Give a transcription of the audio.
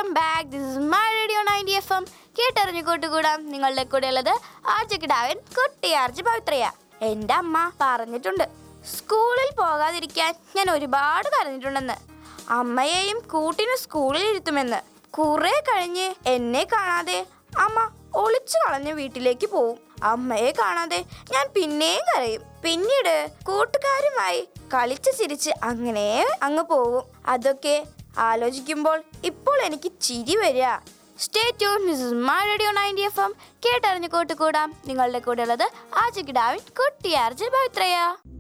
welcome back this is my radio ninety F M കേട്ടറിഞ്ഞു കൂട്ടുകൂടാം നിങ്ങളുടെ കൂടെ ഉള്ളത് ആർജക്കിടാവൻ കുട്ടി ആർജ് പവിത്രയ എൻ്റെ അമ്മ പറഞ്ഞിട്ടുണ്ട് സ്കൂളിൽ പോകാതിരിക്കാൻ ഞാൻ ഒരുപാട് കരഞ്ഞിട്ടുണ്ടെന്ന് അമ്മയെയും കൂട്ടിന് സ്കൂളിൽ ഇരുത്തുമെന്ന് കുറെ കഴിഞ്ഞ് എന്നെ കാണാതെ അമ്മ ഒളിച്ചു കളഞ്ഞ് വീട്ടിലേക്ക് പോവും അമ്മയെ കാണാതെ ഞാൻ പിന്നെയും കരയും പിന്നീട് കൂട്ടുകാരുമായി കളിച്ച് ചിരിച്ച് അങ്ങനെ അങ്ങ് പോവും അതൊക്കെ ആലോചിക്കുമ്പോൾ ഇപ്പോൾ എനിക്ക് ചിരി വരിക stay tune misses my radio ninety F M കേട്ടറിഞ്ഞ് കൂട്ടുകൂടാം നിങ്ങളുടെ കൂടെ ഉള്ളത് ആജക്കിടാവിൻ കുട്ടിയാർജ് പവിത്രയ